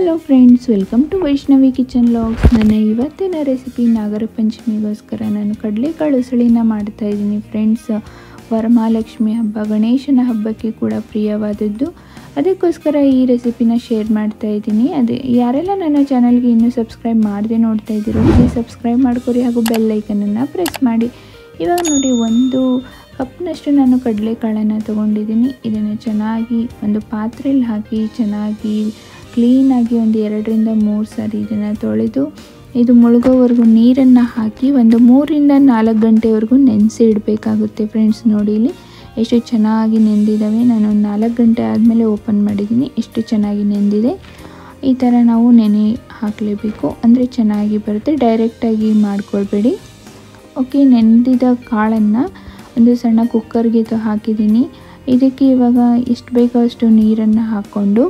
hello friends welcome to Vaishnavi kitchen logs ನನ್ನ ಇವತ್ತಿನ recipe ನಾಗರ ಪಂಚಮಿಗೋಸ್ಕರ ನಾನು ಕಡಲೆಕಾಳು ಉಸಳಿನ ಮಾಡ್ತಾ ಇದ್ದೀನಿ ಫ್ರೆಂಡ್ಸ್ ವರಮಹಾಲಕ್ಷ್ಮಿ ಹಬ್ಬ ಗಣೇಶನ ಹಬ್ಬಕ್ಕೆ ಕೂಡ ಪ್ರಿಯವಾದದ್ದು ಅದಕ್ಕೋಸ್ಕರ ಈ ರೆಸಿಪಿನ ಶೇರ್ ಮಾಡ್ತಾ ಇದ್ದೀನಿ ಅದೇ ಯಾರೆಲ್ಲ ನನ್ನ ಚಾನಲ್ಗೆ ಇನ್ನೂ ಸಬ್ಸ್ಕ್ರೈಬ್ ಮಾಡದೆ ನೋಡ್ತಾ ಇದ್ದೀರೋ ಪ್ಲೀಸ್ ಸಬ್ಸ್ಕ್ರೈಬ್ ಮಾಡ್ಕೊರಿ ಹಾಗೂ ಬೆಲ್ ಐಕನನ್ನು ಪ್ರೆಸ್ ಮಾಡಿ ಇವಾಗ ನೋಡಿ ಒಂದು ಕಪ್ನಷ್ಟು ನಾನು ಕಡಲೆಕಾಳನ್ನು ತೊಗೊಂಡಿದ್ದೀನಿ ಇದನ್ನು ಚೆನ್ನಾಗಿ ಒಂದು ಪಾತ್ರೆಯಲ್ಲಿ ಹಾಕಿ ಚೆನ್ನಾಗಿ ಕ್ಲೀನಾಗಿ ಒಂದು ಎರಡರಿಂದ ಮೂರು ಸಾರಿ ಇದನ್ನು ತೊಳೆದು ಇದು ಮುಳುಗೋವರೆಗೂ ನೀರನ್ನು ಹಾಕಿ ಒಂದು ಮೂರಿಂದ ನಾಲ್ಕು ಗಂಟೆವರೆಗೂ ನೆನೆಸಿ ಇಡಬೇಕಾಗುತ್ತೆ ಫ್ರೆಂಡ್ಸ್ ನೋಡಿ ಇಲ್ಲಿ ಎಷ್ಟು ಚೆನ್ನಾಗಿ ನೆಂದಿದ್ದಾವೆ ನಾನು ಒಂದು ನಾಲ್ಕು ಗಂಟೆ ಆದಮೇಲೆ ಓಪನ್ ಮಾಡಿದ್ದೀನಿ ಎಷ್ಟು ಚೆನ್ನಾಗಿ ನೆಂದಿದೆ ಈ ಥರ ನಾವು ನೆನೆ ಹಾಕಲೇಬೇಕು ಅಂದರೆ ಚೆನ್ನಾಗಿ ಬರುತ್ತೆ ಡೈರೆಕ್ಟಾಗಿ ಮಾಡ್ಕೊಳ್ಬೇಡಿ ಓಕೆ ನೆಂದಿದ ಕಾಳನ್ನು ಒಂದು ಸಣ್ಣ ಕುಕ್ಕರ್ಗೆ ತ ಹಾಕಿದ್ದೀನಿ ಇದಕ್ಕೆ ಇವಾಗ ಎಷ್ಟು ಬೇಕೋ ಅಷ್ಟು ನೀರನ್ನು ಹಾಕ್ಕೊಂಡು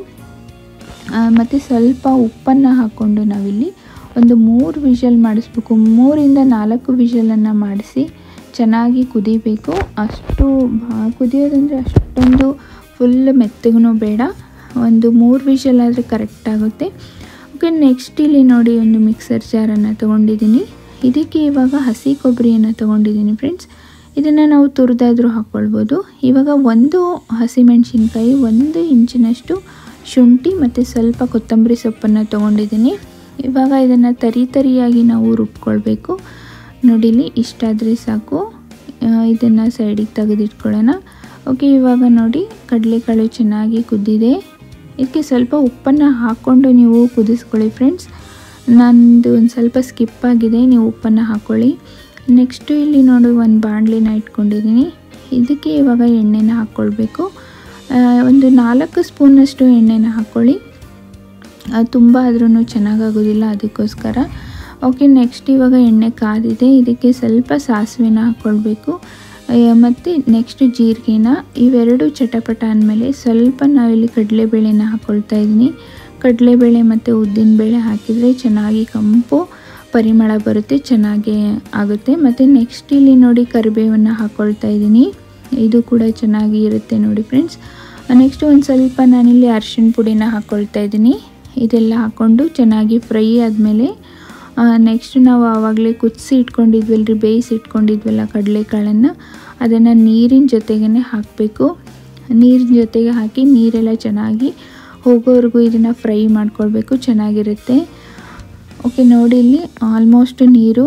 ಮತ್ತು ಸ್ವಲ್ಪ ಉಪ್ಪನ್ನು ಹಾಕ್ಕೊಂಡು ನಾವಿಲ್ಲಿ ಒಂದು ಮೂರು ವಿಷಲ್ ಮಾಡಿಸ್ಬೇಕು ಮೂರಿಂದ ನಾಲ್ಕು ವಿಷಲನ್ನು ಮಾಡಿಸಿ ಚೆನ್ನಾಗಿ ಕುದಿಬೇಕು ಅಷ್ಟು ಬಾ ಕುದಿಯೋದಂದರೆ ಅಷ್ಟೊಂದು ಫುಲ್ ಮೆತ್ತಗೂ ಬೇಡ ಒಂದು ಮೂರು ವಿಷಲ್ ಆದರೆ ಕರೆಕ್ಟ್ ಆಗುತ್ತೆ ಓಕೆ ನೆಕ್ಸ್ಟ್ ಇಲ್ಲಿ ನೋಡಿ ಒಂದು ಮಿಕ್ಸರ್ ಜಾರನ್ನು ತೊಗೊಂಡಿದ್ದೀನಿ ಇದಕ್ಕೆ ಇವಾಗ ಹಸಿ ಕೊಬ್ಬರಿಯನ್ನು ತೊಗೊಂಡಿದ್ದೀನಿ ಫ್ರೆಂಡ್ಸ್ ಇದನ್ನು ನಾವು ತುರಿದಾದರೂ ಹಾಕ್ಕೊಳ್ಬೋದು ಇವಾಗ ಒಂದು ಹಸಿಮೆಣಸಿನ್ಕಾಯಿ ಒಂದು ಇಂಚಿನಷ್ಟು ಶುಂಠಿ ಮತ್ತು ಸ್ವಲ್ಪ ಕೊತ್ತಂಬರಿ ಸೊಪ್ಪನ್ನು ತೊಗೊಂಡಿದ್ದೀನಿ ಇವಾಗ ಇದನ್ನು ತರಿ ತರಿಯಾಗಿ ನಾವು ರುಬ್ಕೊಳ್ಬೇಕು ನೋಡಿಲಿ ಇಷ್ಟಾದರೆ ಸಾಕು ಇದನ್ನು ಸೈಡಿಗೆ ತೆಗೆದಿಟ್ಕೊಳ್ಳೋಣ ಓಕೆ ಇವಾಗ ನೋಡಿ ಕಡಲೆಕಾಳು ಚೆನ್ನಾಗಿ ಕುದ್ದಿದೆ ಇದಕ್ಕೆ ಸ್ವಲ್ಪ ಉಪ್ಪನ್ನು ಹಾಕ್ಕೊಂಡು ನೀವು ಕುದಿಸ್ಕೊಳ್ಳಿ ಫ್ರೆಂಡ್ಸ್ ನಂದು ಒಂದು ಸ್ವಲ್ಪ ಸ್ಕಿಪ್ ಆಗಿದೆ ನೀವು ಉಪ್ಪನ್ನು ಹಾಕ್ಕೊಳ್ಳಿ ನೆಕ್ಸ್ಟು ಇಲ್ಲಿ ನೋಡಿ ಒಂದು ಬಾಣಲಿನ ಇಟ್ಕೊಂಡಿದ್ದೀನಿ ಇದಕ್ಕೆ ಇವಾಗ ಎಣ್ಣೆನ ಹಾಕ್ಕೊಳ್ಬೇಕು ಒಂದು ನಾಲ್ಕು ಸ್ಪೂನಷ್ಟು ಎಣ್ಣೆನ ಹಾಕ್ಕೊಳ್ಳಿ ತುಂಬ ಆದ್ರೂ ಚೆನ್ನಾಗಾಗೋದಿಲ್ಲ ಅದಕ್ಕೋಸ್ಕರ ಓಕೆ ನೆಕ್ಸ್ಟ್ ಇವಾಗ ಎಣ್ಣೆ ಕಾದಿದೆ ಇದಕ್ಕೆ ಸ್ವಲ್ಪ ಸಾಸಿವೆನ ಹಾಕ್ಕೊಳ್ಬೇಕು ಮತ್ತು ನೆಕ್ಸ್ಟ್ ಜೀರಿಗೆನ ಇವೆರಡು ಚಟಪಟ ಅಂದಮೇಲೆ ಸ್ವಲ್ಪ ನಾವಿಲ್ಲಿ ಕಡಲೆಬೇಳೆನ ಹಾಕ್ಕೊಳ್ತಾ ಇದ್ದೀನಿ ಕಡಲೆಬೇಳೆ ಮತ್ತು ಉದ್ದಿನಬೇಳೆ ಹಾಕಿದರೆ ಚೆನ್ನಾಗಿ ಕಂಪು ಪರಿಮಳ ಬರುತ್ತೆ ಚೆನ್ನಾಗಿ ಆಗುತ್ತೆ ಮತ್ತು ನೆಕ್ಸ್ಟ್ ಇಲ್ಲಿ ನೋಡಿ ಕರಿಬೇವನ್ನು ಹಾಕ್ಕೊಳ್ತಾ ಇದ್ದೀನಿ ಇದು ಕೂಡ ಚೆನ್ನಾಗಿ ಇರುತ್ತೆ ನೋಡಿ ಫ್ರೆಂಡ್ಸ್ ನೆಕ್ಸ್ಟ್ ಒಂದು ಸ್ವಲ್ಪ ನಾನಿಲ್ಲಿ ಅರಿಶಿಣ ಪುಡಿನ ಹಾಕ್ಕೊಳ್ತಾ ಇದ್ದೀನಿ ಇದೆಲ್ಲ ಹಾಕ್ಕೊಂಡು ಚೆನ್ನಾಗಿ ಫ್ರೈ ಆದಮೇಲೆ ನೆಕ್ಸ್ಟ್ ನಾವು ಆವಾಗಲೇ ಕುದಿಸಿ ಇಟ್ಕೊಂಡಿದ್ವಲ್ರಿ ಬೇಯಿಸಿ ಇಟ್ಕೊಂಡಿದ್ವಲ್ಲ ಕಡಲೆಕಾಳನ್ನು ಅದನ್ನು ನೀರಿನ ಜೊತೆಗೇ ಹಾಕಬೇಕು ನೀರಿನ ಜೊತೆಗೆ ಹಾಕಿ ನೀರೆಲ್ಲ ಚೆನ್ನಾಗಿ ಹೋಗೋವರೆಗೂ ಇದನ್ನು ಫ್ರೈ ಮಾಡ್ಕೊಳ್ಬೇಕು ಚೆನ್ನಾಗಿರುತ್ತೆ ಓಕೆ ನೋಡಿ ಇಲ್ಲಿ ಆಲ್ಮೋಸ್ಟ್ ನೀರು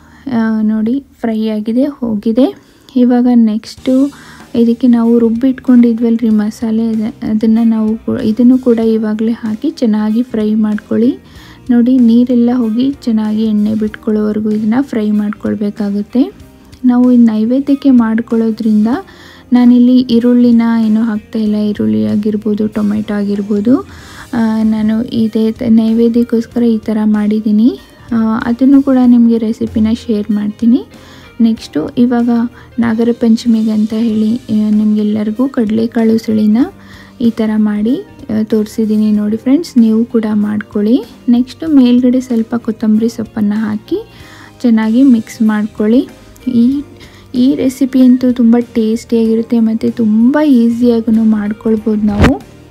ನೋಡಿ ಫ್ರೈ ಆಗಿದೆ ಹೋಗಿದೆ ಇವಾಗ ನೆಕ್ಸ್ಟು ಇದಕ್ಕೆ ನಾವು ರುಬ್ಬಿಟ್ಕೊಂಡಿದ್ವಲ್ರಿ ಮಸಾಲೆ ಅದನ್ನು ನಾವು ಇದನ್ನು ಕೂಡ ಇವಾಗಲೇ ಹಾಕಿ ಚೆನ್ನಾಗಿ ಫ್ರೈ ಮಾಡ್ಕೊಳ್ಳಿ ನೋಡಿ ನೀರೆಲ್ಲ ಹೋಗಿ ಚೆನ್ನಾಗಿ ಎಣ್ಣೆ ಬಿಟ್ಕೊಳ್ಳೋವರೆಗೂ ಇದನ್ನು ಫ್ರೈ ಮಾಡ್ಕೊಳ್ಬೇಕಾಗುತ್ತೆ ನಾವು ಈ ನೈವೇದ್ಯಕ್ಕೆ ಮಾಡ್ಕೊಳ್ಳೋದ್ರಿಂದ ನಾನಿಲ್ಲಿ ಈರುಳ್ಳಿನ ಏನೂ ಹಾಕ್ತಾಯಿಲ್ಲ ಈರುಳ್ಳಿ ಆಗಿರ್ಬೋದು ಟೊಮೆಟೊ ಆಗಿರ್ಬೋದು ನಾನು ಇದೇ ನೈವೇದ್ಯಕ್ಕೋಸ್ಕರ ಈ ಥರ ಮಾಡಿದ್ದೀನಿ ಅದನ್ನು ಕೂಡ ನಿಮಗೆ ರೆಸಿಪಿನ ಶೇರ್ ಮಾಡ್ತೀನಿ ನೆಕ್ಸ್ಟು ಇವಾಗ ನಾಗರ ಪಂಚಮಿಗೆ ಅಂತ ಹೇಳಿ ನಿಮಗೆಲ್ಲರಿಗೂ ಕಡಲೆಕಾಳು ಸುಳಿನ ಈ ಥರ ಮಾಡಿ ತೋರಿಸಿದ್ದೀನಿ ನೋಡಿ ಫ್ರೆಂಡ್ಸ್ ನೀವು ಕೂಡ ಮಾಡ್ಕೊಳ್ಳಿ ನೆಕ್ಸ್ಟು ಮೇಲ್ಗಡೆ ಸ್ವಲ್ಪ ಕೊತ್ತಂಬರಿ ಸೊಪ್ಪನ್ನು ಹಾಕಿ ಚೆನ್ನಾಗಿ ಮಿಕ್ಸ್ ಮಾಡ್ಕೊಳ್ಳಿ ಈ ಈ ರೆಸಿಪಿ ಅಂತೂ ತುಂಬ ಟೇಸ್ಟಿಯಾಗಿರುತ್ತೆ ಮತ್ತು ತುಂಬ ಈಸಿಯಾಗೂ ಮಾಡ್ಕೊಳ್ಬೋದು ನಾವು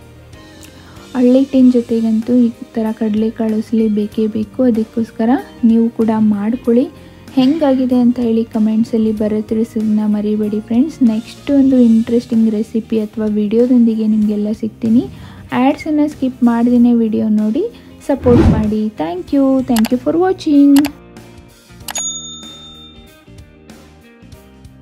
ಹಳ್ಳಿಟ್ಟಿನ ಜೊತೆಗಂತೂ ಈ ಥರ ಕಡಲೆಕಾಳು ಉಸಲಿ ಬೇಕೇ ಬೇಕು ಅದಕ್ಕೋಸ್ಕರ ನೀವು ಕೂಡ ಮಾಡ್ಕೊಳ್ಳಿ ಹೆಂಗಾಗಿದೆ ಅಂತ ಹೇಳಿ ಕಮೆಂಟ್ಸಲ್ಲಿ ಬರೋ ತಿಳಿಸೋದನ್ನ ಮರಿಬೇಡಿ ಫ್ರೆಂಡ್ಸ್ ನೆಕ್ಸ್ಟ್ ಒಂದು ಇಂಟ್ರೆಸ್ಟಿಂಗ್ ರೆಸಿಪಿ ಅಥವಾ ವಿಡಿಯೋದೊಂದಿಗೆ ನಿಮಗೆಲ್ಲ ಸಿಗ್ತೀನಿ ಆ್ಯಡ್ಸನ್ನು ಸ್ಕಿಪ್ ಮಾಡ್ದೇ ವಿಡಿಯೋ ನೋಡಿ ಸಪೋರ್ಟ್ ಮಾಡಿ thank you thank you for watching